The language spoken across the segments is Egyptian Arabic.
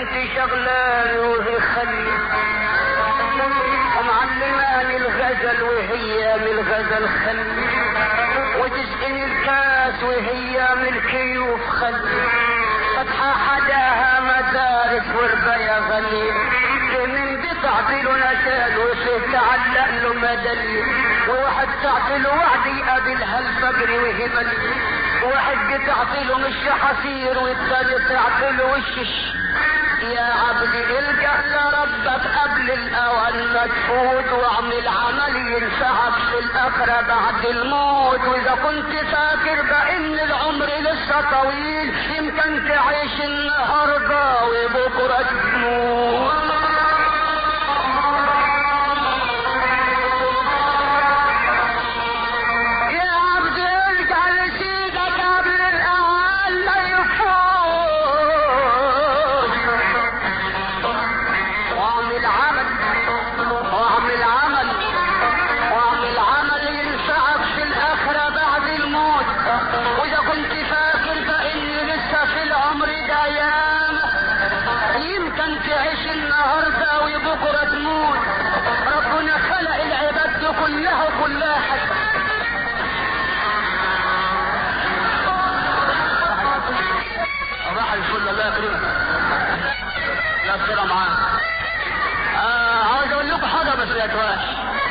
بنتي شغلاني وهي خلي ومعلماني الغزل وهي من الغزل خلي وتسقني الكاس وهي من الكيوف خلي فتحة حداها مدارس وربايا غني من دي تعطي له نشال وفيه تعلق له مدلي وواحد تعطي له وعد يقابلها الفجر وهي ملي واحد تعطي له مش حصير والتاني تعطي له وشش يا عبدي الجأ لربك قبل الاوان ما تفوت واعمل عمل ينفعك في الاخرة بعد الموت واذا كنت فاكر بان العمر لسه طويل يمكن تعيش النهارده وبكره تموت يا عبدي ارجع لسيدك قبل الاوان لا يفوت واعمل عمل واعمل عمل واعمل عمل ينفعك في الاخرة بعد الموت واذا كنت فاكر فاني لسه في العمر ده ياما يمكن تعيش النهارده وبكره تموت ربنا خلق العباد دي كلها كلها حسن صباح الفل الله يكرمك لا تصير معانا آه عاوز اقول لكم حاجه بس يا تواش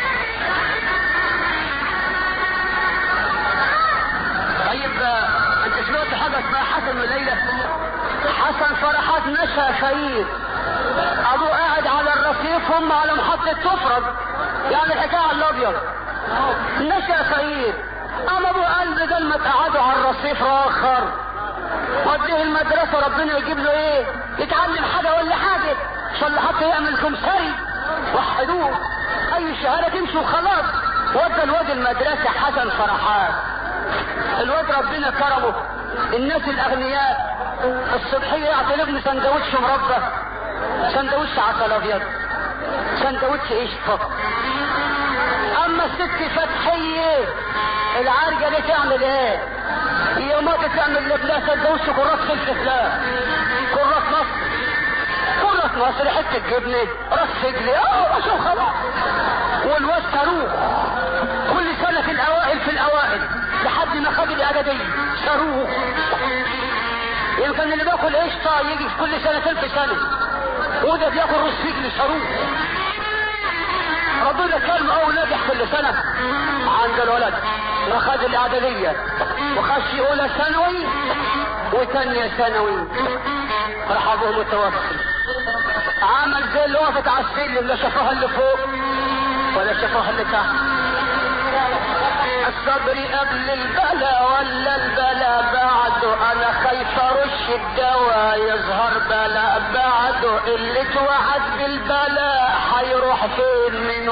طيب آه، انت سمعت حاجه اسمها حسن وليلى حسن فرحات نشا خير ابوه قاعد على الرصيف هم على محطه تفرج يعني الحكايه على الابيض نشا خير اما ابوه قال بدل ما تقعدوا على الرصيف اخر وديه المدرسة ربنا يجيب له ايه يتعلم حاجة ولا حاجة عشان حتى يعمل كمساري وحدوه اي شهادة تمشي وخلاص ودى الواد المدرسة حسن فرحات الواد ربنا كرمه الناس الاغنياء الصبحية يعطي لابنه سندوتش مربى سندوتش عسل ابيض سندوتش قشطة اما الست فتحية العارجة دي تعمل ايه هي ما تعمل لابنها سندوتش كرات فلفل لا كرات مصر كرات مصر حتة جبنة راس رجلي اه ما شو خلاص والواد صاروخ كل سنة في الاوائل في الاوائل لحد ما خد الاعدادية صاروخ يمكن اللي بياكل قشطة يجي في كل سنتين في سنة وده بياكل رز رجل صاروخ ربنا كلمة أول ناجح كل سنة عند الولد وخد الإعدادية وخش أولى ثانوي وثانية ثانوي راح أبوه متوفي عمل زي اللي وقفت على السلم لا شافوها اللي فوق ولا شافوها اللي تحت الصبر قبل البلا ولا البلا بعده انا خايف ارش الدواء يظهر بلا بعده اللي اتوعد بالبلا هيروح فين من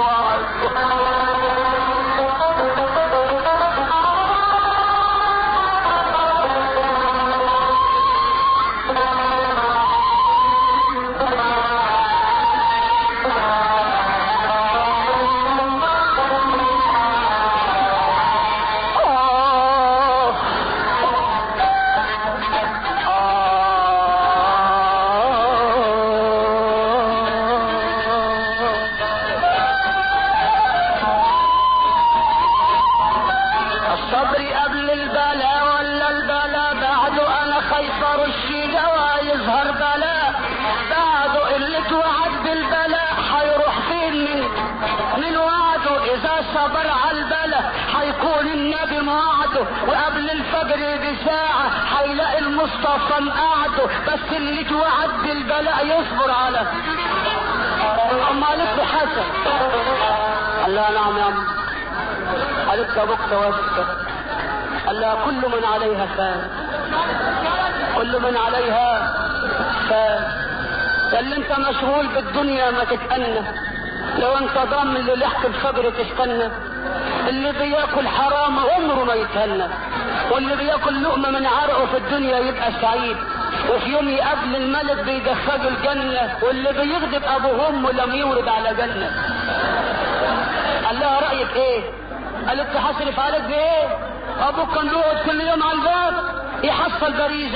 الصبر قبل البلا ولا البلا بعده انا خايف ارش دواء يظهر بلا بعده اللي اتوعد بالبلا هيروح فين من من وعده اذا صبر على البلا هيكون النبي موعده وقبل الفجر بساعة هيلاقي المصطفى مقعده بس اللي اتوعد بالبلاء يصبر على اما قالت له حسن قال لها نعم يا عم قالت له ابوك توفى قال لها كل من عليها فان كل من عليها فان قال لي انت مشغول بالدنيا ما تتأنى لو انت ضامن للحق الفجر تستنى اللي بياكل حرام عمره ما يتهنى واللي بياكل لقمة من عرقه في الدنيا يبقى سعيد وفي يوم يقابل الملك بيدخله الجنة واللي بيغضب ابوه وامه لم يورد على جنة قال لها رأيك ايه قالت هصرف عليك بايه ابوك كان بيقعد كل يوم على الباب يحصل بريزة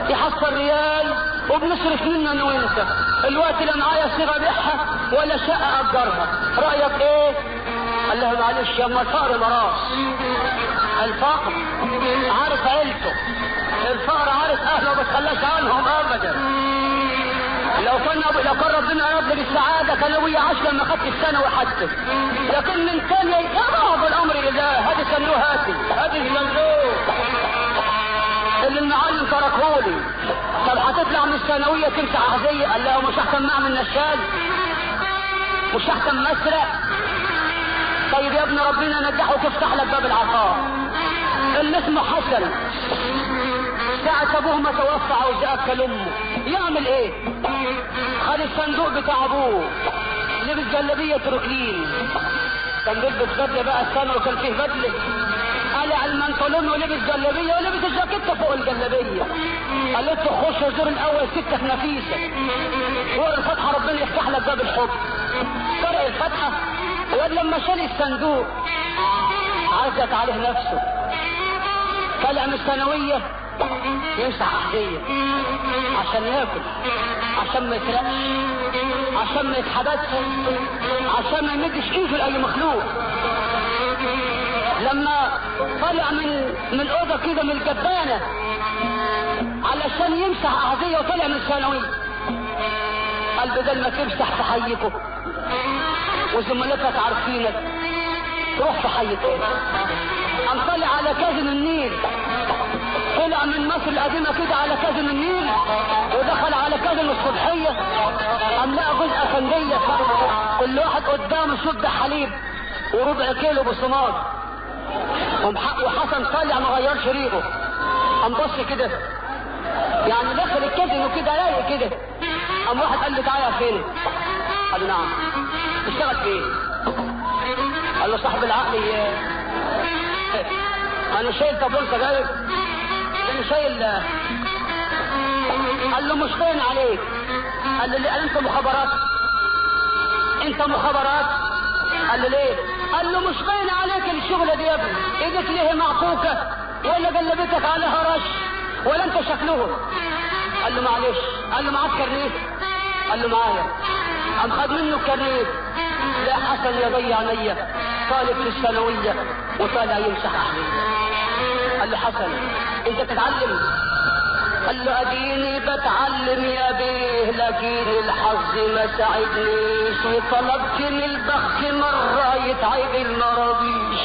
يحصل ريال وبنصرف منه انا وانت الوقت لا معايا صيغه ابيعها ولا شقه اجرها رايك ايه؟ قال له معلش يا اما الفقر مراس الفقر عارف عيلته الفقر عارف اهله ما بتخلاش عنهم ابدا لو كان لو كان ربنا رب بالسعادة كان ابويا عاش لما خدت السنة وحدت لكن من ثانية يضرب الامر لله هذه سنوه هاتي هذه سنوه اللي المعلم تركهولي طب هتطلع من الثانوية تمسح عهدية قال له مش احسن معمل نشال مش احسن مسرق طيب يا ابن ربنا نجحه وتفتح لك باب العطاء اللي اسمه حسن ساعة ابوه ما توفى عاوز ياكل امه يعمل ايه؟ خد الصندوق بتاع ابوه لبس جلابيه تركلين كان بيلبس بدله بقى السنه وكان فيه بدله قلع المنطلون ولبس جلابيه ولبس الجاكيته فوق الجلابيه قالت له خش زور الاول ستك نفيسه ورا الفتحه ربنا يفتح لك باب الحب قرأ الفتحه وقال لما شال الصندوق عزت عليه نفسه طلع من الثانويه يمسح احذيه عشان ياكل عشان ما يسرقش عشان ما يتحبسش عشان ما يمدش ايده لاي مخلوق لما طلع من من الاوضه كده من الجبانه علشان يمسح احذيه وطلع من الثانويه قال بدل ما تمسح في حيكم وزملاتك عارفينك تروح في حي تاني قام طلع على كازن النيل طلع من مصر القديمه كده على كازن النيل ودخل على كازن الصبحيه قام لقى جزء افنديه كل واحد قدامه شد حليب وربع كيلو بصماد وحسن طالع ما غيرش ريقه قام بص كده يعني دخل الكازن وكده رايق كده قام واحد قال له تعالى فين؟ قال له نعم تشتغل فين؟ قال له صاحب العقل انا شايل طابون سجاير انا شايل قال له مش باين عليك قال له ليه انت مخابرات انت مخابرات قال له ليه قال له مش باين عليك الشغلة دي يا ابني ايدك ليه معطوكة ولا جلبتك عليها رش ولا انت شكلهم قال له معلش قال له معاك كرنيت قال له معايا قام خد منه الكرنيت لا حسن يا ضي عينيا طالب في الثانوية وطالع يمسح أحلي قال له حسن انت تتعلم قال له اديني بتعلم يا بيه لكن الحظ ما ساعدنيش وطلبت من البخت مرة يتعب المراضيش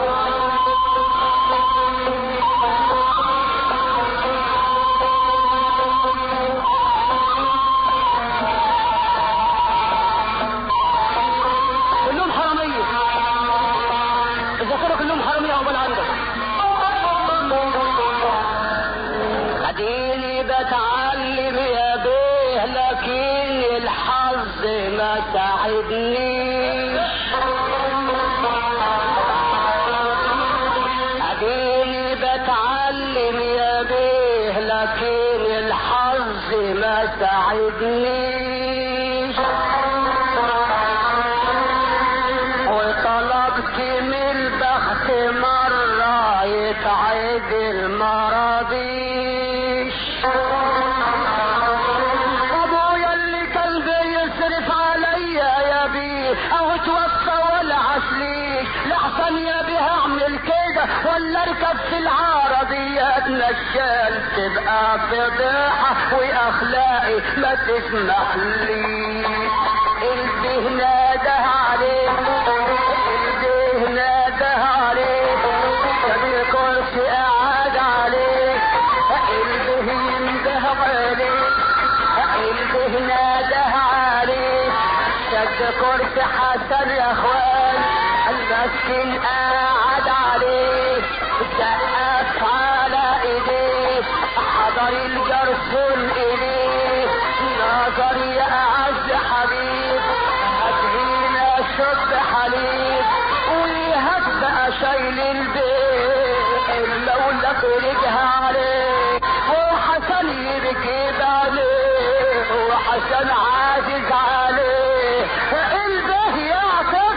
كلهم حرامية الذاكرة كلهم حرامية عقبال عندك اديني بتعلم يا بيه لكن الحظ ما ساعدنيش اديني بتعلم يا بيه لكن الحظ ما ساعدنيش وطلبت من البخت مرة يتعد المراضيش ابويا اللي كان بيصرف عليا يا بيه او توفى ولا عسليش لحسن يا بيه اعمل كده ولا اركب في العربيات نشال تبقى فضيحة واخلاقي ما تسمحليش البيه ناده عليك البيه ناده عليك جاب الكرسي قعد عليك البيه ينده عليك البيه ناده عليك شد كرسي حسن يا اخوان المسكين قاعد عليه سقف على ايديه حضر الجرسون اليه نظر يا اعز حبيب ادهينا شد حليب ويهد بقى شايل البيت المولى فرجها عليه وحسن يركب عليه وحسن عاجز عليه البه يعطف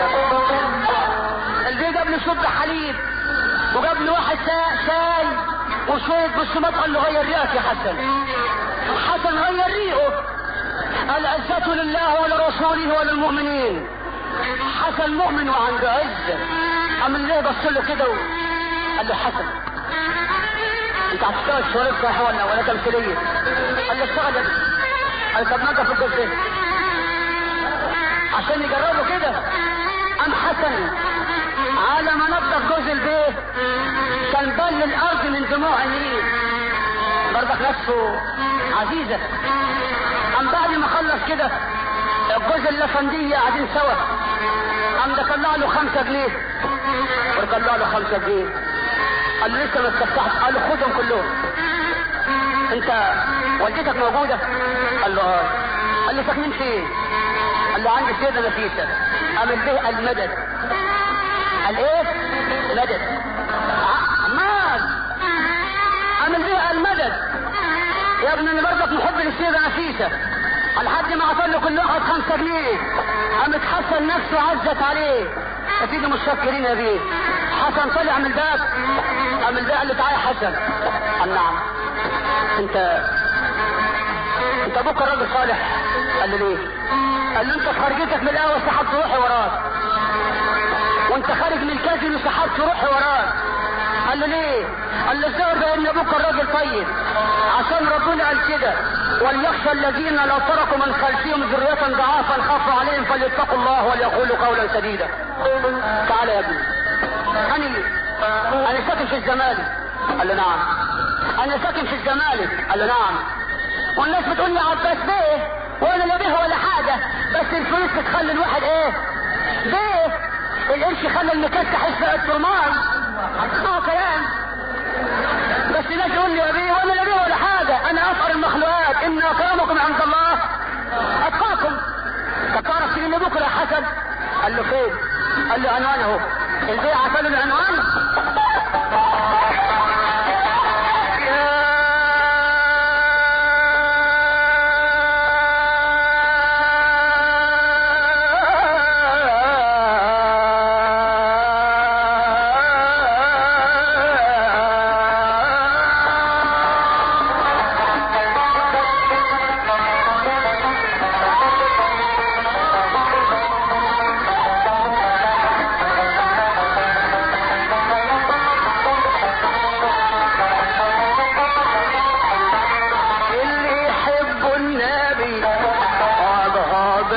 البيه جاب لي شد حليب وجاب لي واحد شاي وشوية بصمات قال له غير ريقك يا حسن حسن غير ريقه العزة لله ولرسوله وللمؤمنين حسن مؤمن وعنده عزة عمل ليه بص له كده قال له حسن انت هتشتغل شغلك صح ولا ولا تمثيليه قال له اشتغل يا ابني قال طب ما في الجزء عشان يجربوا كده ام حسن على ما نظف جوز البيت كان بل الارض من دموع النيل برضك نفسه عزيزة ام بعد ما خلص كده الجوز اللفندية قاعدين سوا قام ده طلع له خمسة جنيه وطلع له خمسة جنيه قال له لسه ما استفتحت قال له خدهم كلهم انت والدتك موجودة قال له اه قال له ساكنين فين قال له عندي سيدة نفيسة قام به المدد قال ايه مدد عمال قام به المدد يا ابن انا برضك محب للسيدة نفيسة لحد ما عطل له كل واحد خمسة جنيه قام اتحسن نفسه عزت عليه يا سيدي متشكرين يا بيه حسن طلع من الباب قام الباب قال له تعالى يا حسن قال نعم انت انت ابوك راجل صالح قال له ليه قال له انت في خرجتك من القهوه سحبت روحي وراك وانت خارج من الكازينو سحبت روحي وراك قال له ليه قال له الظاهر بان ابوك الراجل طيب عشان ربنا قال كده وليخشى الذين لو تركوا من خلفهم ذرية ضعافا خافوا عليهم فليتقوا الله وليقولوا قولا سديدا تعالى يا ابني انا انا ساكن في الزمالك قال له نعم انا ساكن في الزمالك قال له نعم والناس بتقول لي عباس بيه وانا لا بيه ولا حاجه بس الفلوس بتخلي الواحد ايه بيه القرش خلى المكسح يسرق الترمان هتسمعوا كلام بس الناس يقول لي يا بيه وانا لا بيه ولا حاجه انا افقر المخلوقات ان اكرمكم عند الله اتقاكم طب تعرف تجيني بكره يا حسن قال له فين قال له عنوان اهو البيع عطاله العنوان اللي يحب النبي اضغى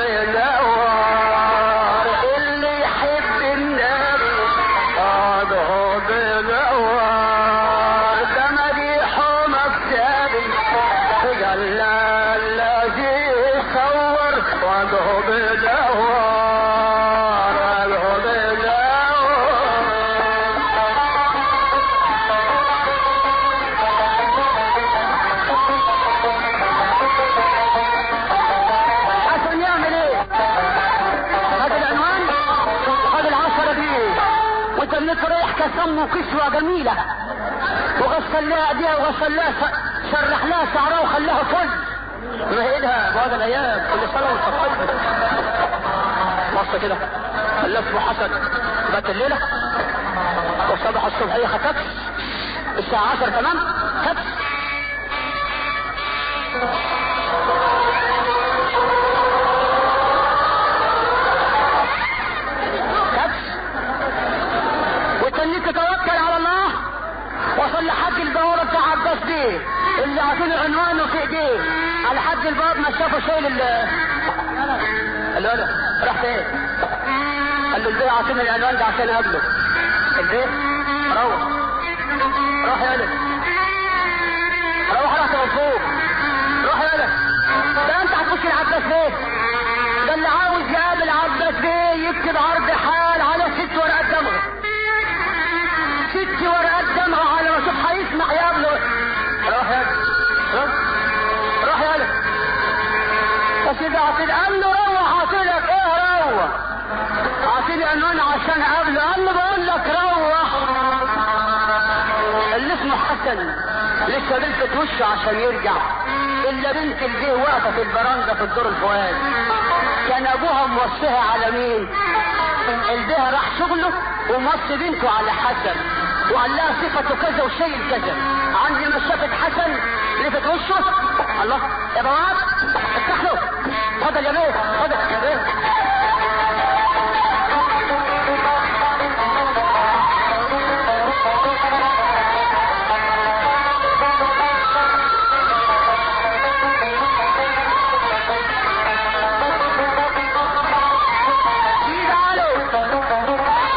بنوار اللي يحب النبي اضغى بنوار ده مديحه مكتبي جل الذي صور واضغى بنوار واضغى بنوار عشان يعمل ايه هذا العنوان هذا العشرة دي وانت بنت رايح كسم وكسوة جميلة وغسل لها ايديها وغسل لها س- سرح لها شعرها وخلاها فل ما هي ايدها بعد الايام كل سنة وانت طيب بص كده اللي اسمه حسن بات الليلة وصبح الصبحية خطبت الساعة 10 تمام خطبت كبس وتنيك توكل على الله وصل لحد البوابة بتاع عباس بيه اللي عطوني عنوانه في ايديه على حد الباب ما شافه شايل ال قال له انا راح فين؟ قال له البيه عطوني العنوان ده عشان اقابله البيه روح روح يا ولد روح رحت مفروض روح يا ولد ده انت هتخش العباس بيه ده اللي عاوز يقابل عباس بيه يكتب عرض حال على ست ورقات دمغه ست ورقات دمغه على ما اشوف هيسمع يقابله روح يا ولد روح روح يا ولد بس اذا عطيت قال له روح عطيلك ايه روح عطيني عنوان عشان اقابله قال له بقول لك روح اللي اسمه حسن لسه بلفت وشه عشان يرجع الا بنت البيه واقفه في البرندة في الدور الفؤاد كان ابوها موصيها على مين البيه راح شغله وموصي بنته على حسن وقال لها صفته كذا وشيء كذا عندي ما شافت حسن لفت وشه الله يا بواب افتح له اتفضل يا بيه اتفضل يا بيه ايد عليه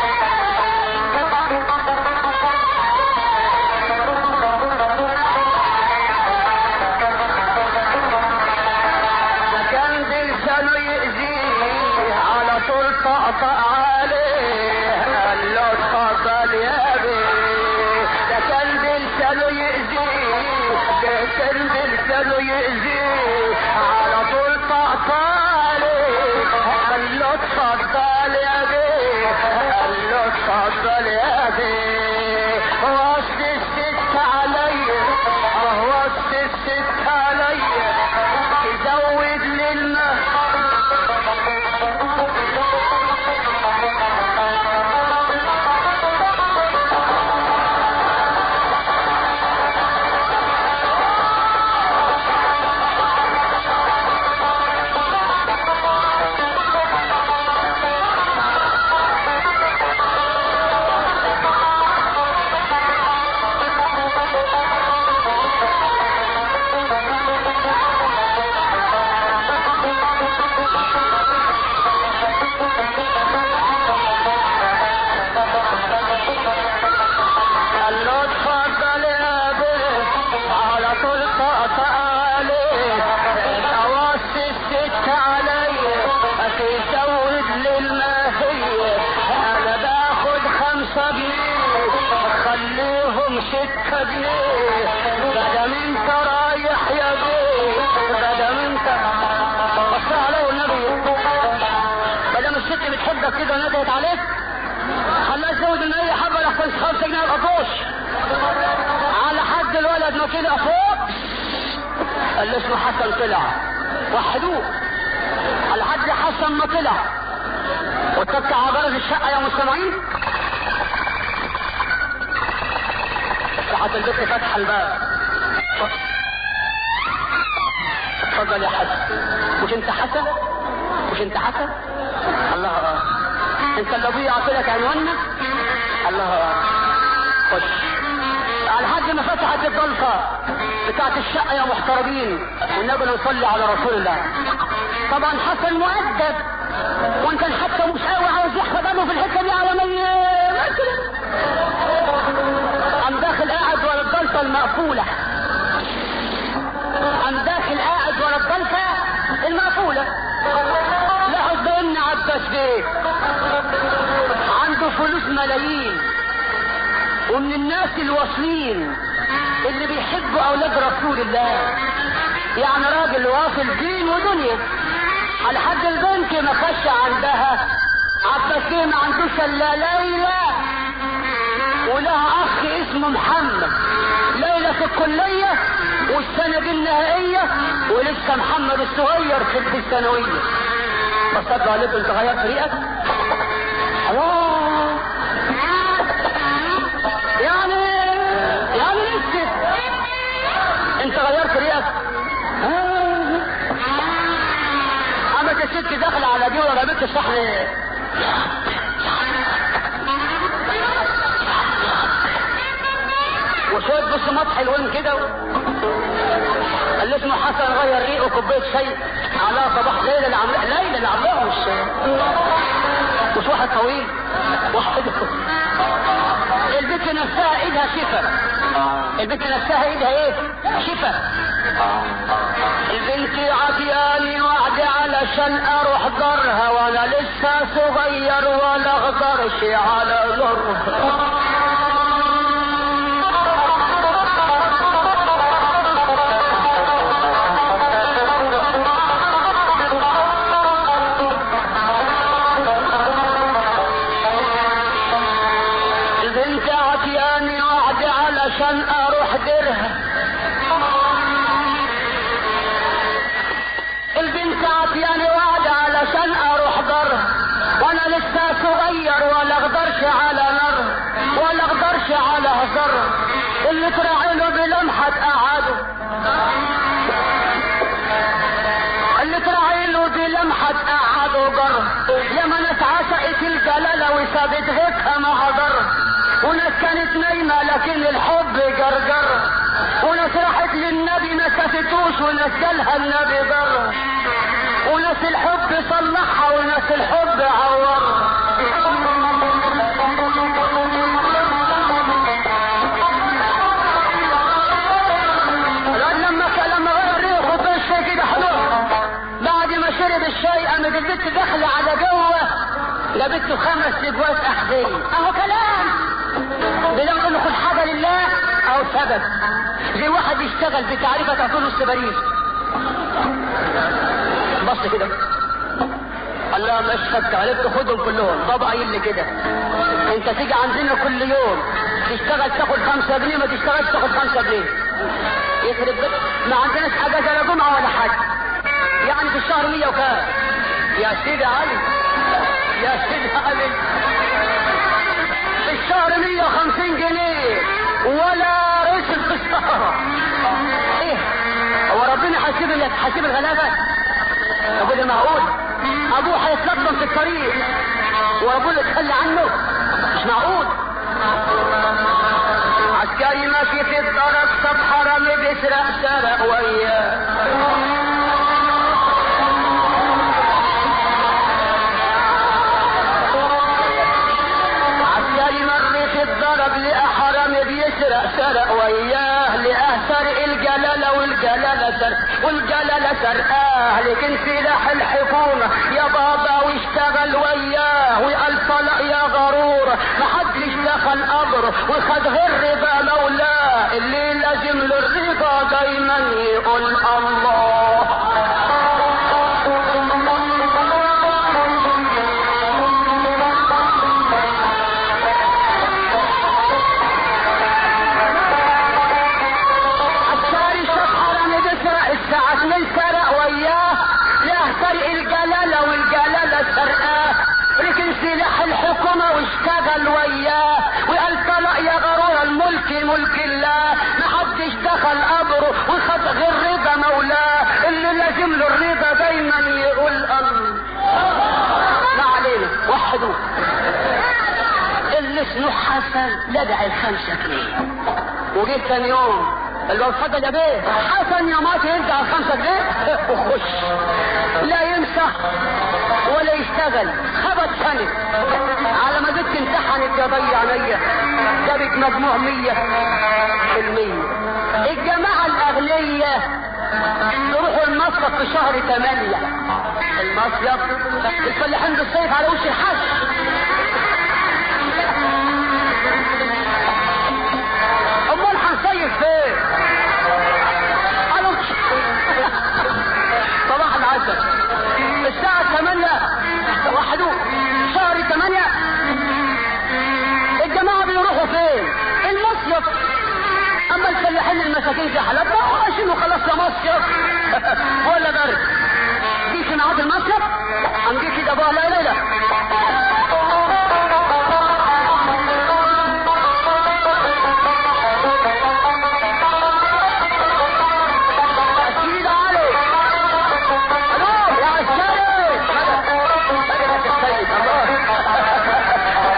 ده كان بلسانه يأذيه على طول طقطق عليه قال له اتفضل يا بيه ده كان بلسانه يأذيه ده كان بلسانه يأذيه على طول طقطق عليه قال له اتفضل يا بيه قال له اتفضل يا بيه وسط الست عليا وسط الست عليا تزود للماء قال له اتفضل يا بيه على طول طقطق عليه اوصي الست عليا تزود للماهية انا باخد خمسة جنيه خليهم ستة جنيه بدل انت رايح يا بيه بدل انت بص عليه النبي بدل الست بتحبك كده ندهت عليك خلاه يزود ان اي حبه لحسن خمسة جنيه القطوش على حد الولد ما كده فوق اللي اسمه حسن طلع وحدوه على حد حسن ما طلع واتك على جرس الشقه يا مستمعين راحت البنت فاتحه الباب اتفضل يا حسن مش انت حسن مش انت حسن الله اه انت اللي ابويا عطيلك عنواننا الله اه خش على حد ما فتحت الضلفة بتاعت الشقة يا محترمين والنبي نصلي على رسول الله طبعا حسن مؤدب وان كان حتى مش قوي عاوز يحفظ عنه في الحته دي على ما ي- مثلا قام داخل قاعد ورا الضلفة المقفولة قام داخل قاعد ورا الضلفة المقفولة لاحظ بان عباس بيه عنده فلوس ملايين ومن الناس الواصلين اللي بيحبوا اولاد رسول الله يعني راجل واصل دين ودنيا على حد البنت ما خش عندها عباس بيه ما عندوش الا ليلى ولها اخ اسمه محمد ليلى في الكلية والسنة دي النهائية ولسه محمد الصغير في الثانوية بصدق عليك انت غيرت طريقك الله يعني يعني لسه انت غيرت ريقك آه. قامت الست داخله على دي ورمت الصحن وشوية بص مطح الوين كده قال لي اسمه حسن غير ريقه كوبايه شاي على صباح ليلى اللي عاملاه ليلى اللي عاملاها مش مش واحد طويل واحد البنت نفسها ايدها شفا البنت نفسها ايدها ايه شفا البنت عطياني وعد علشان اروح جرها وانا لسه صغير ولا اقدرش على جرها البنت عطياني وعد علشان اروح درها البنت عطياني وعد علشان اروح درها وانا لسه صغير ولا اقدرش على نار سابت غيبها مع ضر وناس كانت نايمة لكن الحب جرجر وناس راحت للنبي ما شافتوش وناس جالها النبي ضر وناس الحب صلحها وناس الحب عورها لما لما غير ريحه في الشاي كده حلو بعد ما شرب الشاي قامت البت داخله على جوه لبته خمس اجواز احذيه اهو كلام بدل نقول له خد حاجه لله او سبب زي واحد يشتغل بتعريفه تعطيله السباريس بص كده الله ما اشفك عرفت خدهم كلهم بابا قايل لي كده انت تيجي عندنا كل يوم تشتغل تاخد خمسة جنيه ما تشتغلش تاخد خمسة جنيه يخرب بيت ما عندناش اجازه لا جمعه ولا حاجه يعني في الشهر 100 وكام يا سيدي علي يا سيدي علي في الشهر 150 جنيه ولا رسل في الشهر ايه هو ربنا حاسب لك حاسب الغلابه طب ده معقول ابوه هيتلطم في الطريق وابوه يتخلى عنه مش معقول عسكري ماشي في الطرق صب حرامي بيسرق سرق وياه عسكري مر في الضرب لقى حرامي بيسرق سرق وياه لقاه سرق الجلالة والجلالة سرق والجلالة سرقاه لكن سلاح الحكومة يا بابا واشتغل وياه وقال طلق يا غرور محدش دخل قبره وخد غير رضا مولاه اللي لازم له الرضا دايما يقول الله عسكري شاف حرامي بيسرق الساعة 2 سرق وياه له سرق الجلالة والجلالة سرقاه ركن سلاح الحكومة واشتغل وياه وقال طلق يا غرور الملك ملك الله محدش دخل قبره وخد غير رضا مولاه اللي لازم له الرضا دايما يقول الله ما علينا وحدوه اللي اسمه حسن لدع الخمسة جنيه وجيت ثاني يوم قال له اتفضل يا بيه حسن يا ماتي يرجع الخمسة جنيه وخش لا يمسح ولا يشتغل خبط سنة على ما جيت امتحنت يا ضي عينيا جابت مجموع مية في المية الجماعة الأغنية يروحوا المصرف في شهر ثمانية المصيف الفلاحين بالصيف على وش الحش امال هنصيف فين قالوا صباح العسل الساعة 8 وحدو شهر 8 الجماعة بيروحوا فين المصيف اما الفلاحين المساكين في حالتنا عايشين وخلاص لا مصيف ولا برد دي في ميعاد المصيف هنجي كده بقى لا ليلة أكيد علي ألو يا عسكري بدأت السيد الله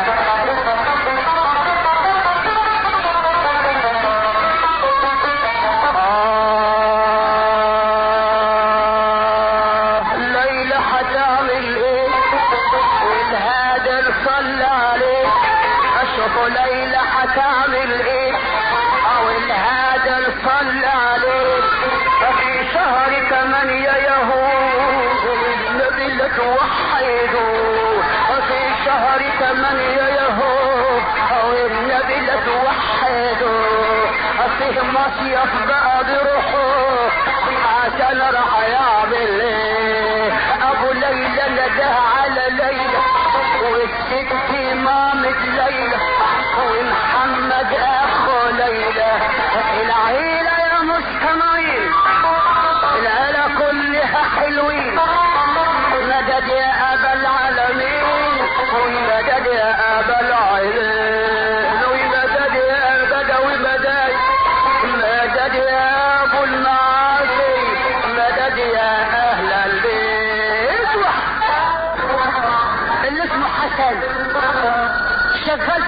آه ليلى هتعمل ايه والهادر صلى عليه اشوف ليلى هتعمل ايه او الهادر صلى عليه ففي شهر ثمانية يهود النبي لا توحدوا وفي شهر ثمانية يهود او النبي لا توحدوا فيه مصيف بقى بروحه عشان راح يعمل ايه ابو ليلى نداه على ليلى والست مامة ليلى ومحمد اخو ليلى العيلة يا مستمعين العيلة كلها حلوين مدد يا ابا العالمين ومدد يا ابا العالمين ومدد يا بدوي مدد مدد يا ابو المعاصي مدد يا اهل البيت اللي اسمه حسن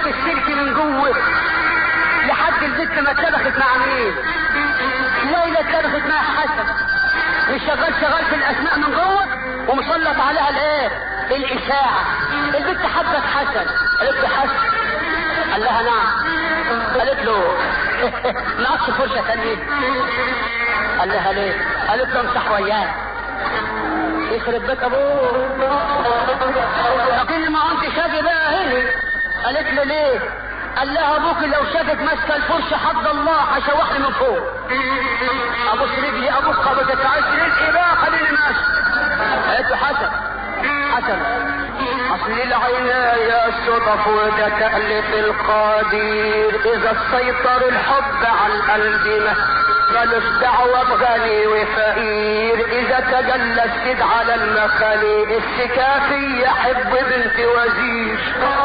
السلك من جوه لحد البنت ما اتلبخت مع مين ليلى اتلبخت مع حسن مش شغال شغال في الاسماء من جوه ومسلط عليها الايه الاشاعه البنت حبت حسن قالت له حسن قال لها نعم قالت له معكش فرشه تانية قال لها ليه قالت له امسح وياه يخرب بيت ابوه لكن ما انت شاقي بقى هنا قالت له ليه قال لها ابوك لو شافك ماسكه الفرشه حد الله هيشوحني من فوق ابوس رجلي ابوك قبضت عشر رزقي بقى خليني ماشي قالت له حسن حسن اصل العناية الصدف وده تألف القدير اذا سيطر الحب على القلب ملوش دعوة بغني وفقير اذا تجلى السيد على المخالي السكافي يحب بنت وزير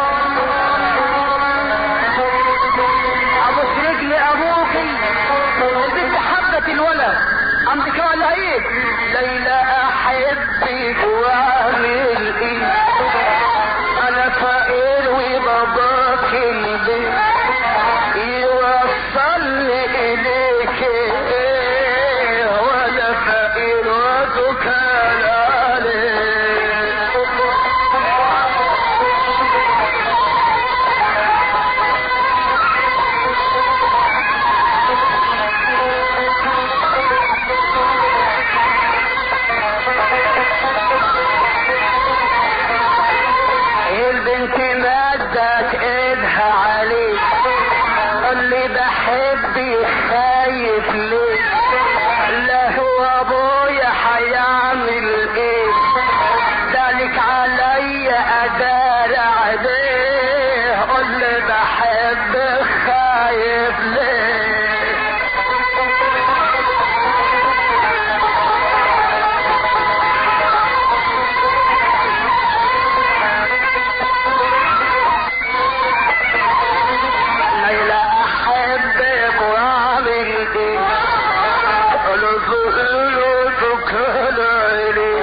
ابوس رجل ابوكي البنت حبت الولد عندك ولا ايه ليلى احبك واعمل ايه انا فقير وباباك البيت يوصلني اليك إيه وانا فقير وتكال عليك البنت مدت ايدها عليك اللي بحبك خايف ليه لا هو ابويا هيعمل ايه ذلك عليا ادار عليه اللي بحبك خايف ليه ليلى احبك واعمل ايه قولوا ذلوتك ليلي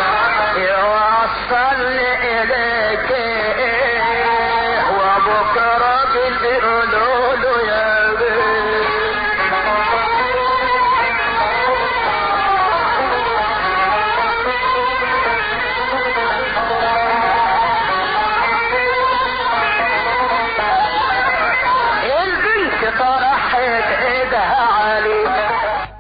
يوصلني اليك إيه وابوك راجل بيقولوا له يا بيه البنت طرحت ايدها عليه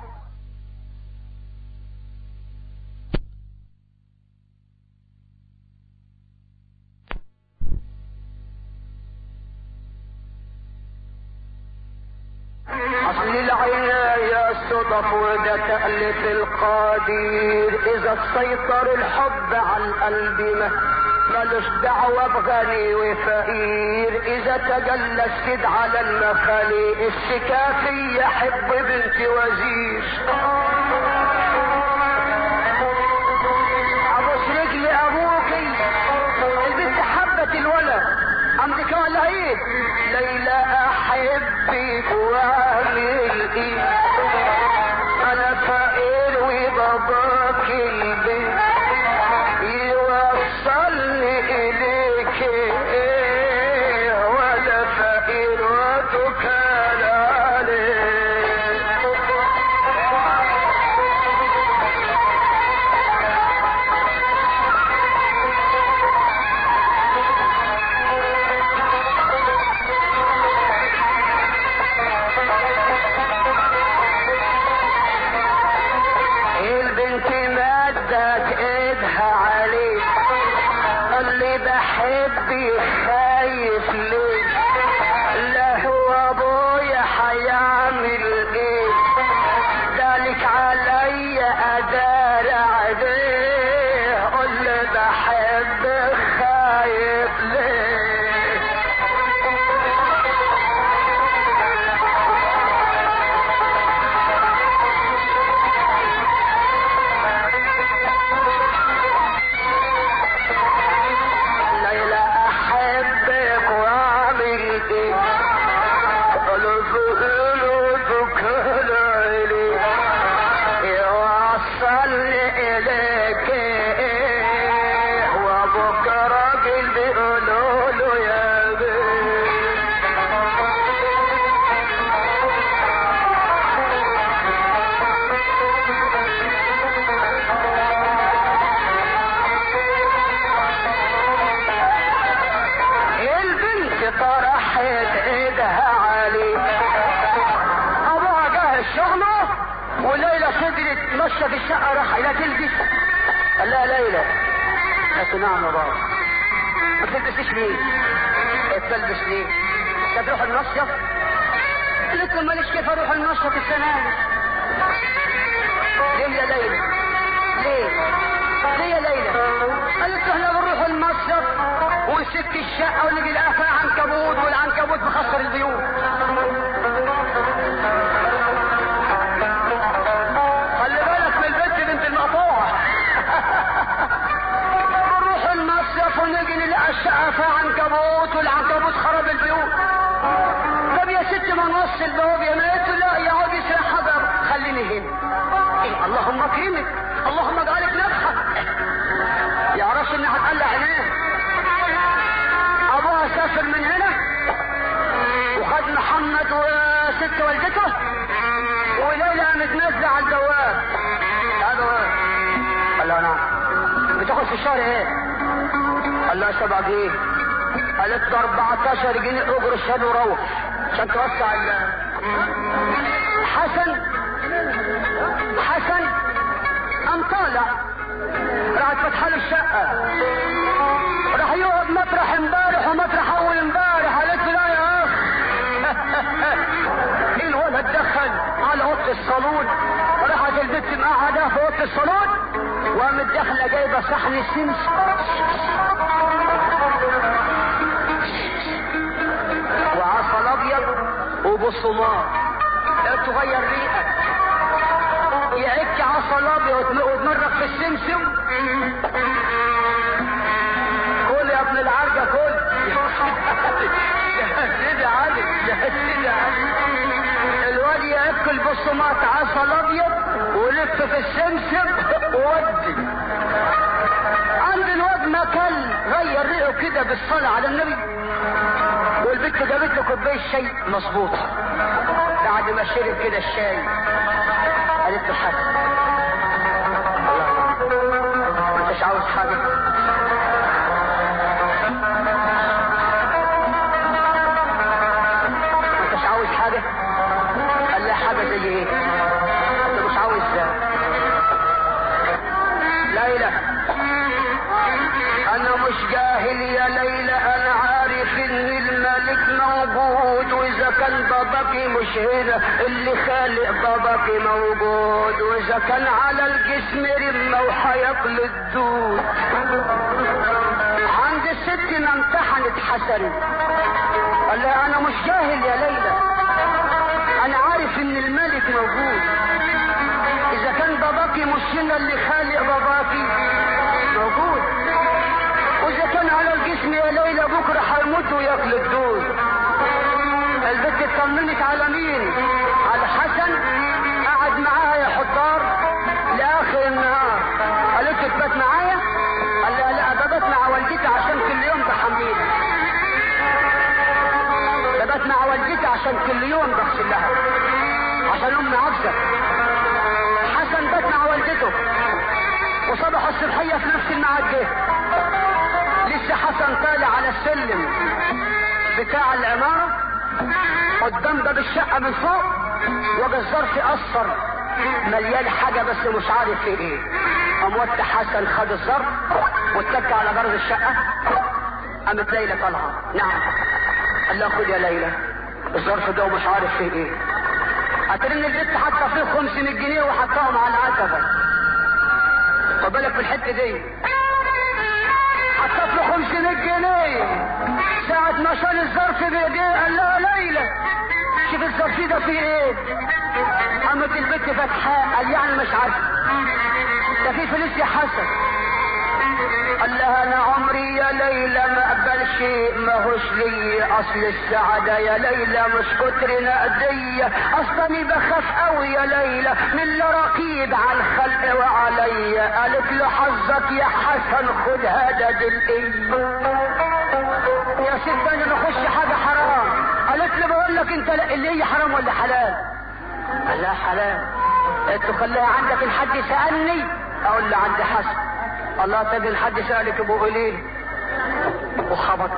اصل العناية الصدف وده تألف القدير اذا سيطر الحب على القلب ما ملوش دعوة بغني وفقير اذا تجلى السيد على المخالي السكافي يحب بنت وزير ابوس رجلي ابوكي البنت حبت الولد عندك ولا ايه ليلى احبك واعمل ايه انا فقير وباباك البيت يوصلني اليك إيه وانا فقير وتكال عليك شغله وليلى فضلت ماشيه في الشقه راح الى تلبس قال لها ليلى قالت له نعم يا بابا ما تلبسيش ليه؟ قالت تلبس ليه؟ قالت تروح المصيف قالت له ماليش كيف اروح المصيف السنه دي ليه يا ليلى؟ ليه؟ ليه يا ليلى؟ قالت له احنا بنروح المصيف ونسك الشقه ونجي نلاقيها فيها عنكبوت والعنكبوت بخسر البيوت خلي بالك من البنت بنت المقطوعه بنروح المصيف ونجي نلاقي الشقه فيها عنكبوت والعنكبوت خرب البيوت طب يا ست ما نوصل باب يا مات لا يقعد يسرح حجر خليني هنا إيه اللهم اكرمك اللهم اجعلك نفحه يعرفش انها هتقلع عينيه ابوها سافر من هنا وخد محمد وست والدته وليلى قامت نازله على البواب هذا هو. قال لها نعم بتاخد في الشهر ايه؟ قال لها سبع جنيه قالت له 14 جنيه اجر الشهر وروح عشان توسع ال حسن حسن قام طالع راحت فاتحه له الشقه راح يقعد مطرح امبارح ومطرح اول امبارح قالت له لا يا اخ الولد دخل على اوضه الصالون راحت البنت مقعدة في اوضه الصالون وقامت داخله جايبه صحن سمس وعسل ابيض وبصمات تغير ريقك يعك عسل ابيض وتمرق في السمسم كل يا ابن العرجة كل يا سيدي علي يا سيدي علي الواد ياكل بصمات عسل ابيض ولف في السمسم وودي عند الواد ما كل غير ريقه كده بالصلاة على النبي والبنت جابت له كوبايه شاي مظبوطه بعد ما شرب كده الشاي قالت له حاجه ما انتش عاوز حاجه ما انتش عاوز حاجه قال لها حاجه زي ايه انت مش عاوز ليلى انا مش جاهل يا ليلى انا عارف ان الملك موجود واذا كان باباكي مش هنا اللي خالق باباكي موجود واذا كان على الجسم رمة وحياكل الدود عند الست ما امتحنت حسن قال لها انا مش جاهل يا ليلى انا عارف ان الملك موجود اذا كان باباكي مش هنا اللي خالق باباكي موجود واذا كان على الجسم يا ليلى بكره هيموت وياكل الدود البنت اطمنت على مين على حسن قعد معاها يا حضار لاخر النهار قالت له تبات معايا قال لها لا ببات مع والدتي عشان كل يوم بحميها ببات مع والدتي عشان كل يوم بغسل لها عشان امي عجزه حسن بات مع والدته وصبح الصبحيه في نفس الميعاد جه لسه حسن طالع على السلم بتاع العمارة قدام باب الشقة من فوق وجا الظرف أثر مليان حاجة بس مش عارف في ايه قام وقت حسن خد الظرف واتكى على جرز الشقة قامت ليلى طالعة نعم قال لها خد يا ليلى الظرف ده ومش عارف فيه ايه هترن البنت حاطه فيه 500 جنيه وحطاهم على العتبة خد بالك في الحتة دي حطت له 500 جنيه ساعة ما شال الظرف بايديه قال لها ليلى شوف الظرف ده فيه ايه قامت البنت فتحاه قال يعني مش عارف ده فيه فلوس يا حسن قال لها انا عمري يا ليلى ما اقبل شيء ماهوش لي اصل السعادة يا ليلى مش كتر نقدية اصلني بخاف قوي يا ليلى من اللي رقيب على الخلق وعليا قالت له حظك يا حسن خد هذا دلقي يا ست انا بخش حاجة حرام قالت له بقول لك انت لا- اللي هي حرام ولا حلال قال لها حلال قلت له خليها عندك الحد سألني اقول له عند حسن الله تجي الحد سألك ابو قليل وخبط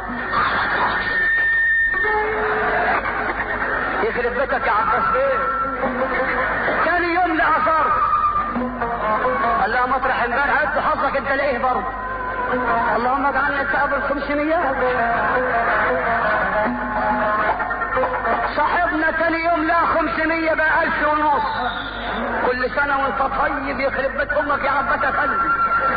يخرب بيتك يا عباس بيه مطرح امبارح قلت حظك انت لايه برضه اللهم اجعلنا تقبل ال 500 صاحبنا تاني يوم لا 500 بقى 1000 ونص كل سنه وانت طيب يخرب بيت امك يا عبتك قلبي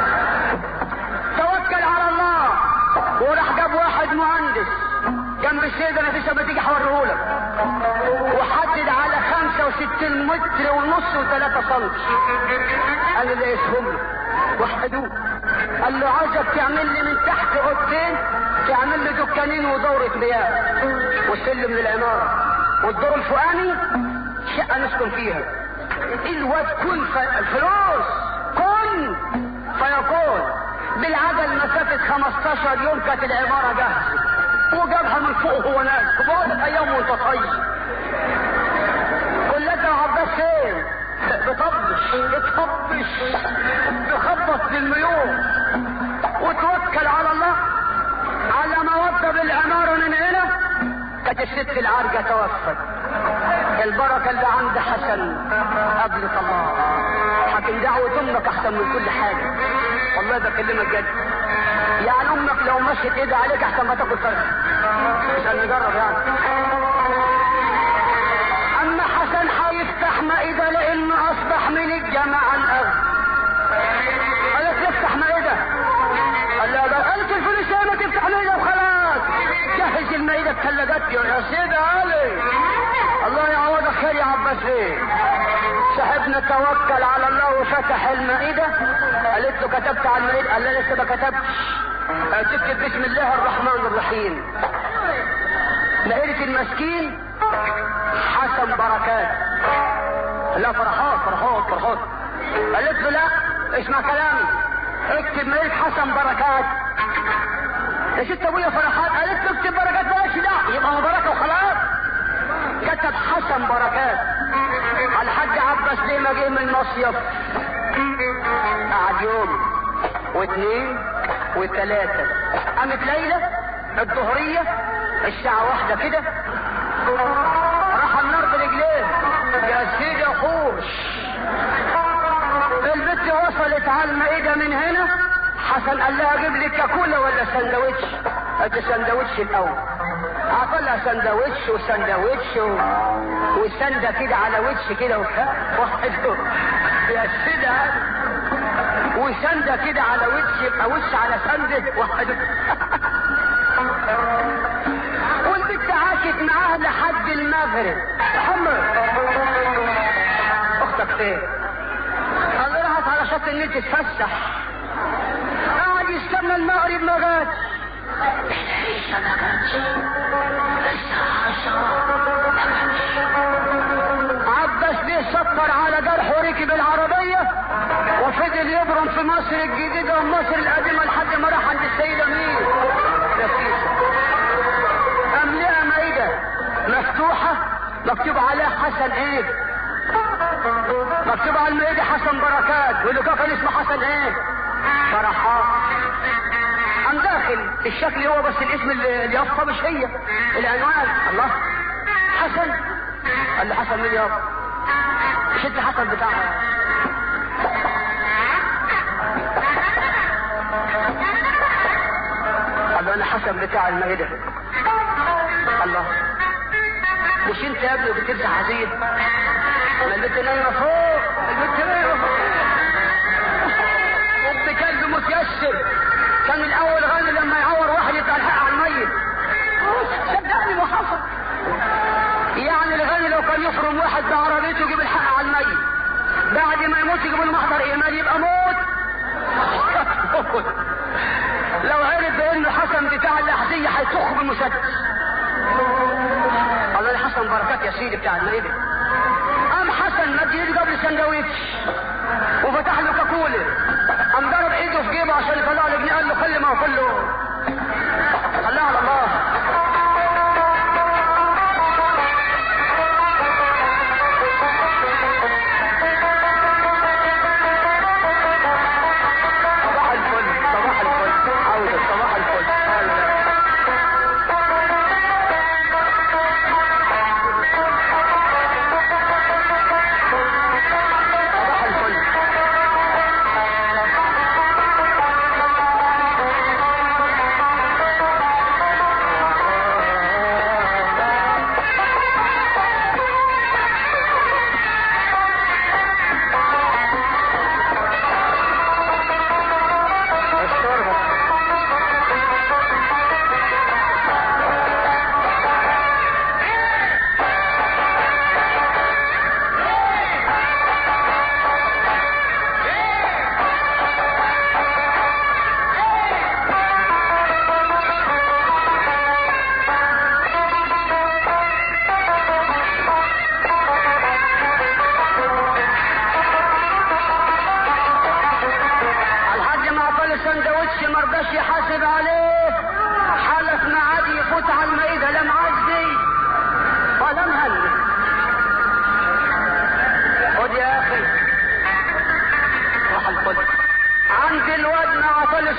توكل على الله وراح جاب واحد مهندس جنب السيدة انا لسه بتيجي هوريهولك وحدد على 65 متر ونص و3 سم قال لي لقيتهم له وحدوه قال له عايزك تعمل لي من تحت اوضتين تعمل لي دكانين ودورة مياه وسلم للعمارة والدور الفوقاني شقة نسكن فيها الواد كن الفلوس كن فيكون بالعجل مسافة 15 يوم كانت العمارة جاهزة وجابها من فوق هو ناس وبقول ايام وانت طيب كلها عباس فين بطبش بطبش بخبط للمليون وتوكل على الله على ما وضب العمارة من هنا كانت الست العارجة توفت البركة اللي عند حسن قبل الله حكم دعوة امك احسن من كل حاجة والله بكلمك جد يعني امك لو مشيت ايدها عليك احسن ما تاكل فرخ عشان نجرب يعني اما حسن هيفتح مائدة لانه اصبح من الجماعة الاغنى قالت يفتح مائدة قال لها ده قالت الفلوس ما تفتح مائدة وخلاص جهز المائدة بثلاجات يا سيدة علي الله يعوضك خير يا عباس ايه صاحبنا توكل على الله وفتح المائدة قالت له كتبت على المائدة قال لها لسه ما كتبتش تكتب بسم الله الرحمن الرحيم مائدة المسكين حسن بركات لا فرحات فرحات فرحات قالت له لا اسمع كلامي اكتب مائدة حسن بركات يا ست ابويا فرحات قالت له اكتب بركات بلاش لا يبقى بركة وخلاص كتب حسن بركات الحاج عباس ليه ما جه من المصيف قعد يوم واثنين وثلاثة قامت ليلة الظهرية الساعة واحدة كده راح النار برجليه يا سيدي خوش البت وصلت على المائدة من هنا حسن قال لها جيب لي كاكولا ولا سندوتش قالت سندوتش الاول عطلها سندوتش وسندوتش و... وسنده كده على وش كده وبتاع واحد يا سيدة وسنده كده على وش يبقى وش على سنده واحد والبنت عاشت معاها لحد المغرب محمد اختك فين؟ قال راحت على شط النيل تتفسح قعد يستنى المغرب ما جاتش لسه ما جاتش لسه عباس بيه سطر على جرح وركب العربية وفضل يبرم في مصر الجديدة ومصر القديمة لحد ما راح عند السيدة مين؟ نفيسة قام لقى مايدة مفتوحة مكتوب عليها حسن ايه؟ مكتوب على المائدة حسن بركات واللي كان اسمه حسن ايه؟ فرحات قام داخل الشكل هو بس الاسم اللي يافطة مش هي العنوان الله حسن قال له حسن مين يابا مش انت حسن بتاعها قال له انا حسن بتاع المائدة الله مش انت يا ابني بتمسح حزين ما البنت نايمه فوق البنت نايمه فوق ابن كلب متيسر كان الاول غني لما يعور واحد يطلع الحق على الميت صدقني ما حصل يعني الغني لو كان يفرم واحد بعربيته يجيب الحق على الميت بعد ما يموت يجيب له محضر ايمان يبقى موت لو عرف بان حسن بتاع الاحذيه هيطخ بالمسدس الله حسن بركات يا سيدي بتاع الميت قام حسن مد ايده قبل سندوتش وفتح له كاكوله قام ضرب ايده في جيبه عشان يطلع له جنيه قال له خلي ما هو كله خليها على الله صباح الفل صباح الفل عودة صباح الفل عودة.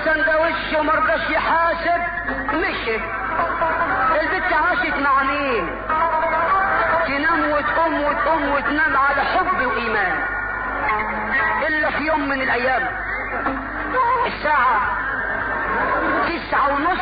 حسن ده وشه مرضاش يحاسب مشي البت عاشت مع مين تنام وتقوم وتقوم وتنام على حب وايمان الا في يوم من الايام الساعة تسعة ونص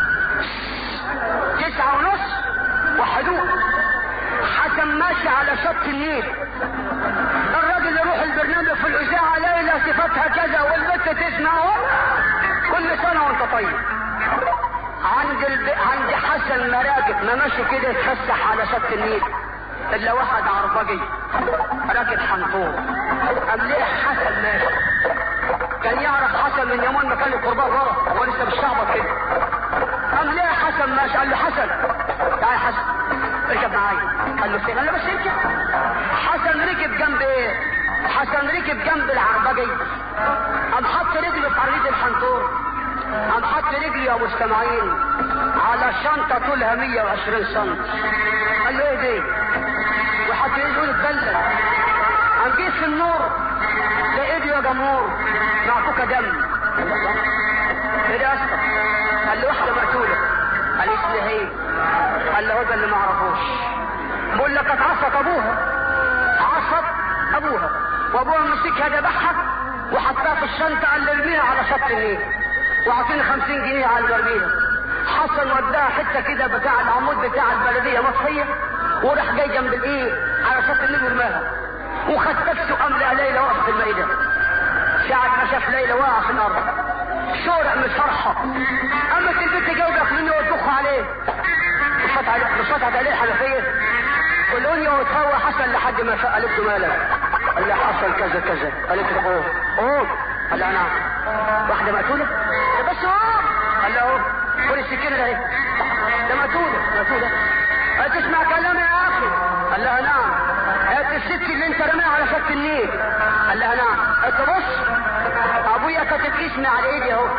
تسعة ونص وحدود حسن ماشي على شط النيل الراجل يروح البرنامج في الاذاعة ليلى صفتها كذا والبت تسمعه كل سنة وانت طيب عند الب... عند حسن مراكب ما ماشي كده يتفسح على شط النيل الا واحد عربجي راكب حنطور قام ليه حسن ماشي كان يعرف حسن من يومين ما كان القربان ورا هو لسه مش شعبط كده قام ليه حسن ماشي قال له حسن تعال يا حسن اركب معايا قال له فين قال له بس اركب حسن ركب جنب ايه حسن ركب جنب العربجي قام حط رجله في عريض الحنطور قام حط رجلي يا مستمعين على شنطه طولها 120 سم قال له ايه دي وحط رجله اتبلد قام جه في النور لقيته يا جمهور معكوكه دم ايه ده يا اسطى قال له واحده مقتوله قال اسمها ايه قال له هو ده اللي ما اعرفوش بقول لك اتعصت ابوها عصت ابوها وابوها مسكها ذبحها وحطها في الشنطه قال لي ارميها على شط النيل واعطيني 50 جنيه على المرميها حسن وداها حته كده بتاع العمود بتاع البلديه مطفيه وراح جاي جنب الايه على شط النيل ورماها وخد تاكسي وقام لقى ليلى واقفه في المائده ساعة ما شاف ليلى واقعه في الارض شورع من فرحه قامت البنت جايبه مني وتبخ عليه مش عليه مش عليه الحنفيه والأنيا وتفوى حسن لحد ما فاق قالت له مالك قال لها حصل كذا كذا قالت له قوم قوم قال لها نعم واحدة مقتولة بس قوم قال لها قوم خد السكينة ده اهي ده مقتولة مقتولة قالت تسمع كلامي يا أخي قال لها نعم قالت الست اللي انت رميها على شط النيل قال لها نعم قالت له بص ابويا كاتب اسمي على ايدي اهو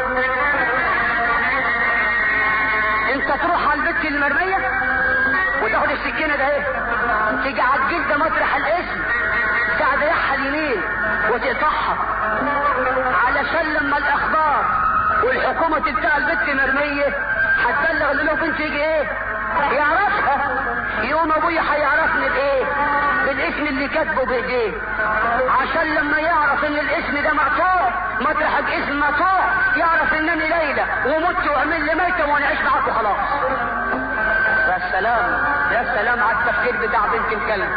انت تروح على البت المرمية وتاخد السكينة ده ايه تيجي على الجلد مطرح الاسم تعديحها اليمين وتقطعها علشان لما الاخبار والحكومة تلتقى البت مرمية هتبلغ اللي له بنت يجي ايه يعرفها يوم ابويا هيعرفني بايه بالاسم اللي كاتبه بايديه عشان لما يعرف ان الاسم ده مقطوع مطرح الاسم مقطوع يعرف انني ليلى ومت واعمل لي ميتة وانا اعيش معاكم خلاص يا سلام يا سلام على التفكير بتاع بنت الكلب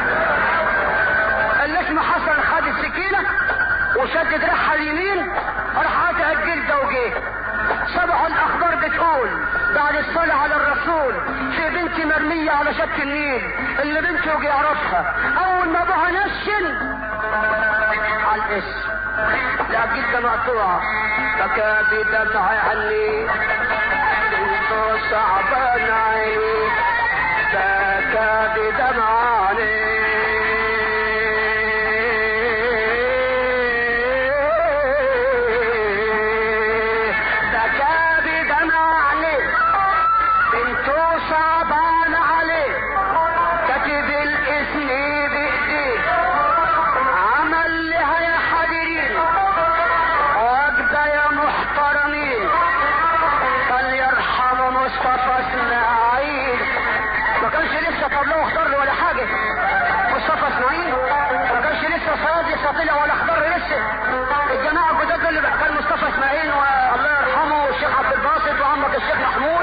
اللي اسمه حسن خد السكينة وشد دراعها اليمين راح قاطع الجلد وجه سبع الاخبار بتقول بعد الصلاة على الرسول في بنت مرمية على شط النيل اللي بنته يجي يعرفها اول ما ابوها نشن على الاسم لا جلد مقطوعة بكى بدمع عني بنته صعبان عيني بكى بدمع عني بكى بدمع عليه بنته صعبان عليه كتب الاسم بايديه عمل لها يا حاضرين وابدا يا محترمين فليرحم مصطفى اسماعيل ما كانش لسه طبلوه اخضر ولا حاجه مصطفى اسماعيل ما كانش لسه صياد لسه طلع ولا اخضر لسه الجماعه الجداد اللي بقى كان مصطفى اسماعيل والله يرحمه والشيخ عبد الباسط وعمك الشيخ محمود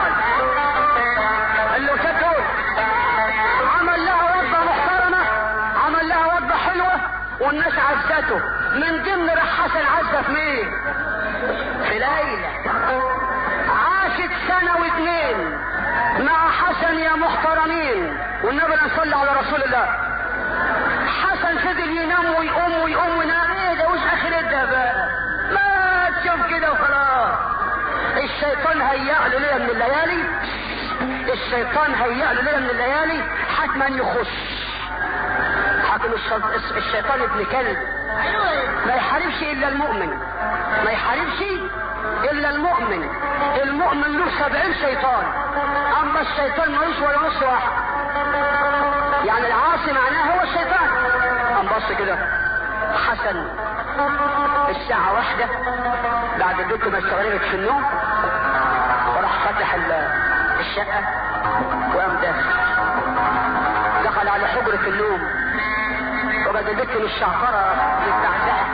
اللي قلت دول عمل لها وجبه محترمه عمل لها وجبه حلوه والناس عزته من ضمن راح حسن عزه في مين؟ في ليلى عاشت سنه واثنين مع حسن يا محترمين والنبي نصلي على رسول الله حسن فضل ينام ويقوم ويقوم وينام ايه ده وش اخر ده بقى ما تشوف كده وخلاص الشيطان هيأ له ليله من الليالي الشيطان هيأ له ليله من الليالي حتما يخش حاكم الش- الشيطان ابن كلب ما يحاربش الا المؤمن ما يحاربش الا المؤمن المؤمن له سبعين شيطان اما الشيطان ملوش ولا نص واحد يعني العاصي معناه هو الشيطان قام بص كده حسن الساعة واحدة بعد البنت ما استغرقت في النوم وراح فتح الشقة وقام داخل دخل على حجرة النوم وبعد البنت مش شعفرة مستعزعة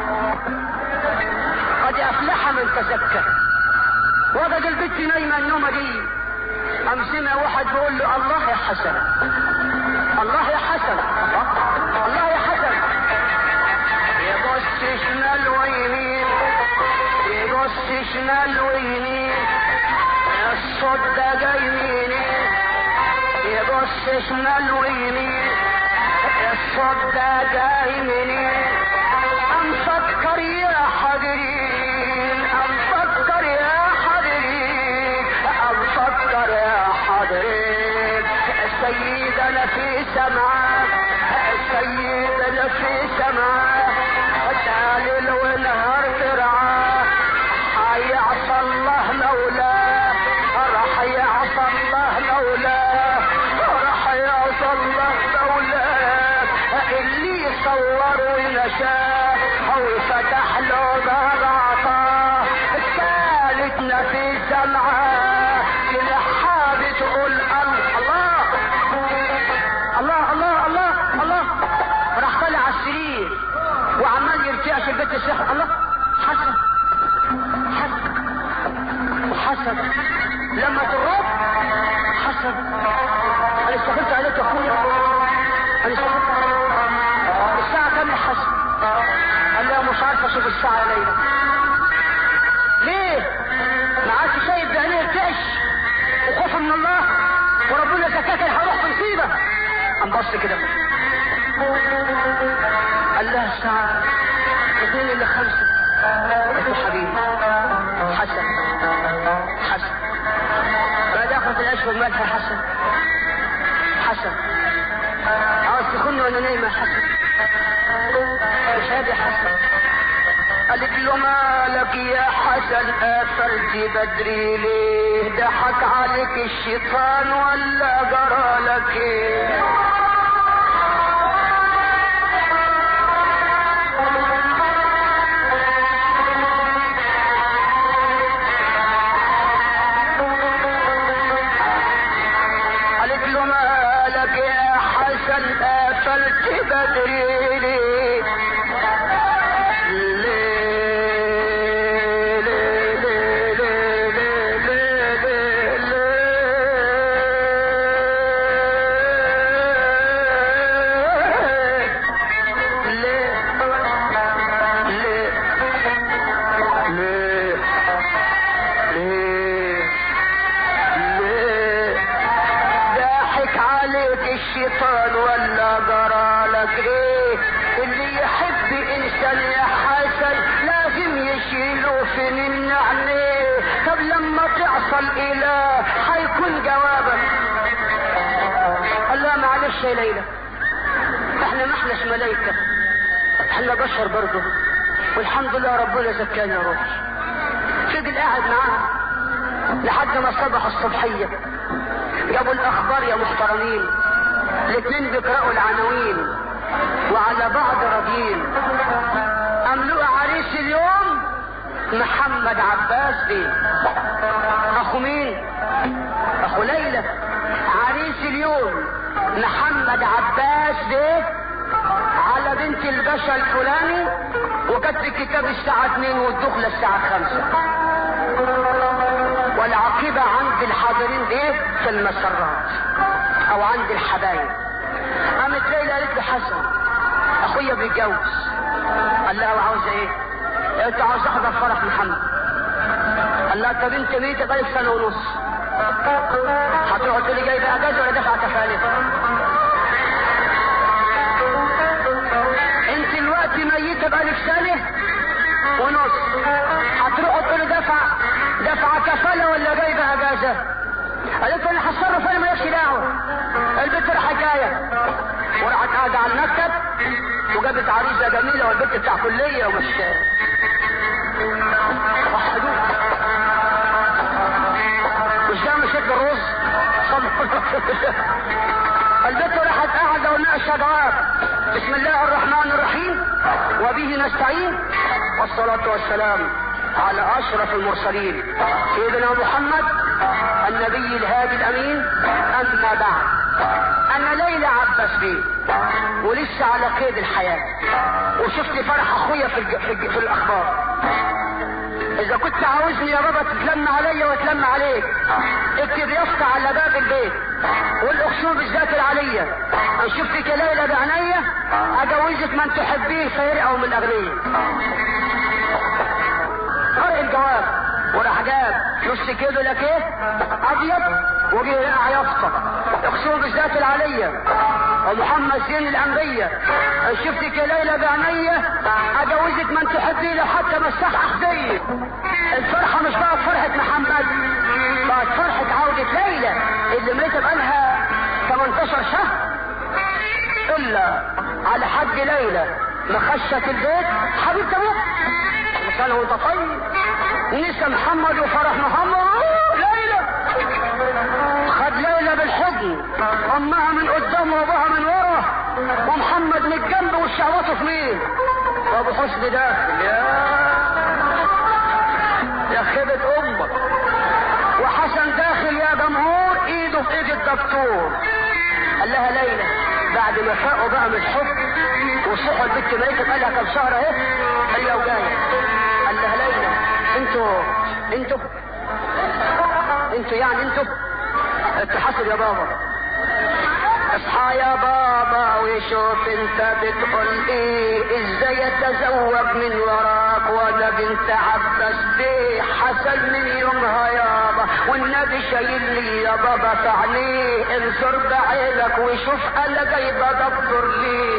قد أفلح من تزكى وجد البنت نايمة النومة دي قام سمع واحد بيقول له الله يا حسن الله يا حسن الله يا حسن يبص شمال ويمين يبص شمال ويمين الصوت ده جاي منين يبص شمال ويمين الصوت ده جاي منين انفكر يا حاضرين انفكر يا حاضرين انفكر يا حاضرين السيد انا في سمعه السيد انا في سمعه تعالي ونهار ترعاه هيعصى الله مولاه راح يعصى الله مولاه راح يعصى الله مولاه اللي صور ونشاه او فتح له باب عطاه الثالثنا في سمعه جناحها بتقول الله الله الله الله الله راح طلع على السرير وعمال يرتعش البيت الشيخ الله حسن حسن حسن لما تراب حسن انا استغفرت عليك يا اخويا انا استغفرت الساعة كام يا حسن قال لي مش عارف اشوف الساعة يا ليلى ليه ما عادش شايف بعينيه ارتعش وخوف من الله وربنا زكاك هروح في مصيبة قام بص كده قال لها الساعة اثنين الا خمسة قلت له حبيبي حسن حسن بعد اخذ الاشهر الملح يا حسن حسن عاوز تخوني وانا نايمة يا حسن مش هادي يا حسن قالت له مالك يا حسن اثرت بدري ليه ضحك عليك الشيطان ولا جرى لك ايه قالت له مالك يا حسن قفلت بدري ليه ليه ليه ليه ليه ليه ليه ليه ليه ليه ليه ليه ضحك عليك الشيطان ولا جرى لك ايه اللي يحب انسان يا حسن لازم يشيله في من عينيه طب لما تعصى الاله هيكون جوابك قال لها معلش يا ليلى احنا ما احناش ملايكه احنا بشر برضه والحمد لله ربنا زكانا يا روحي فضل قاعد معاها لحد ما صبح الصبحيه جابوا الاخبار يا محترمين الاثنين بيقرأوا العناوين وعلى بعض راضيين املؤ عريس اليوم محمد عباس بيه اخو مين اخو ليلى عريس اليوم محمد عباس بيه على بنت الباشا الفلاني وكتب الكتاب الساعة 2 والدخلة الساعة 5 والعاقبة عند الحاضرين ايه في المسرات او عند الحبايب قامت ليلى قالت لي حسن اخويا بيتجوز قال لها وعاوزه ايه قالت له عاوز احضر فرح محمد قال لها طب انت ميتة بقالك سنة ونص هتقعد تقولي جايبه اجازة ولا دافع تكاليف انت الوقت ميتة بقالك سنة ونص هتروحوا تقولوا دفع دفع كفالة ولا جايبة اجازة قالت انا هتصرف انا مالكش دعوة البنت راحت جاية وراحت قاعدة على المكتب وجابت عريسة جميلة والبنت بتاع كلية ومش وحدوه مش ده مش ابن الرز البنت راحت قاعدة وناقشة دعاء بسم الله الرحمن الرحيم وبه نستعين والصلاة والسلام على أشرف المرسلين سيدنا محمد النبي الهادي الأمين أما بعد أنا ليلى عباس بيه ولسه على قيد الحياة وشفت فرح أخويا في, الج... في, الج... في الأخبار إذا كنت عاوزني يا بابا تتلم عليا واتلم عليك اكتب يافطة على باب البيت والأخصوم بالذات العلية أن شفتك ليلى بعينيا أجوزك من تحبيه خير أو من الأغنياء قرأ الجواب وراح جاب نص كيلو لك ايه ابيض وجه يقع يافطه اقسم بالذات العلية ومحمد زين الانبياء ان شفتك يا ليلى بعينيا اجوزك من تحبي له حتى مسح اخديه الفرحه مش بقى فرحه محمد بقت فرحه عوده ليلى اللي ميتة بقالها 18 شهر الا على حد ليلى مخشة البيت حبيبتي ابوك كان وانت طيب نسى محمد وفرح محمد أوه، ليلى خد ليلى بالحضن امها من قدام وابوها من ورا ومحمد من الجنب والشهوات في مين وابو حسن داخل يا يا خيبة امك وحسن داخل يا جمهور ايده في ايد الدكتور قال لها ليلى بعد ما فاقوا بقى من الحب وصحوا البنت ميتة بقى لها كام شهر اهي قال لها وجايه قال لها ليلى انتوا انتوا انتوا يعني انتوا انتوا حسن يا بابا اصحى يا بابا وشوف انت بتقول ايه ازاي اتزوج من وراك وانا بنت عباس بيه حسن من يومها يابا والنبي شايل لي يا بابا في عينيه انظر بعينك وشوف انا جايبه دكتور ليه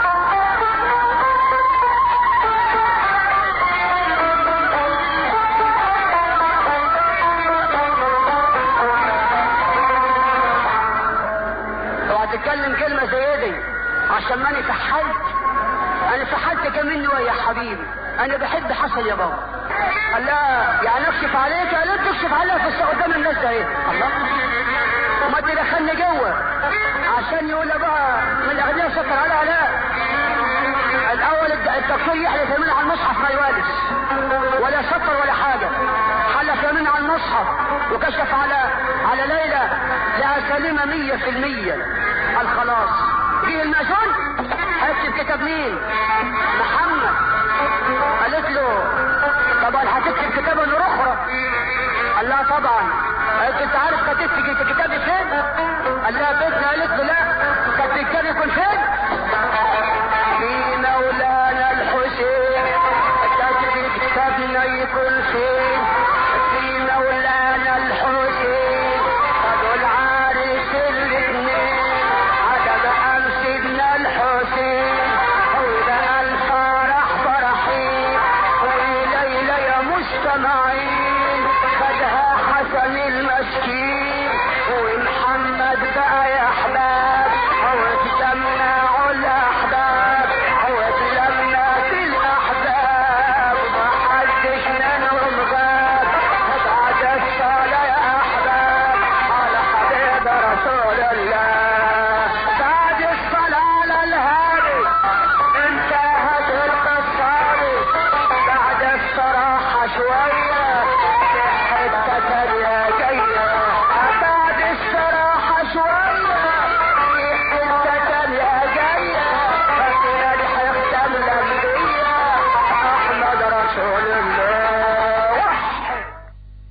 اوعى تتكلم كلمة زي دي عشان ماني فحلت انا فحلت كم مني يا حبيبي انا بحب حسن يا بابا قال لا يعني اكشف عليك قال انت تكشف عليها في السوق قدام الناس ده ايه الله وما تدخلني جوه عشان يقول لي بقى من الاغنياء شكر عليها لا الاول الد- الدكتور يحلف يمين على المصحف ما يوالس ولا سفر ولا حاجه حلف يمين على المصحف وكشف على على ليلى لها سليمه مية في المية قال خلاص جه المأذون هيكتب كتاب مين محمد قالت له طبعا هتكتب كتاب النور اخرى قال لها طبعا قالت انت عارف كتبت كتابي فين قال لها بيتنا قالت له لا كتب الكتاب يكون فين في مولانا الحسين كتب كتابنا يكون فين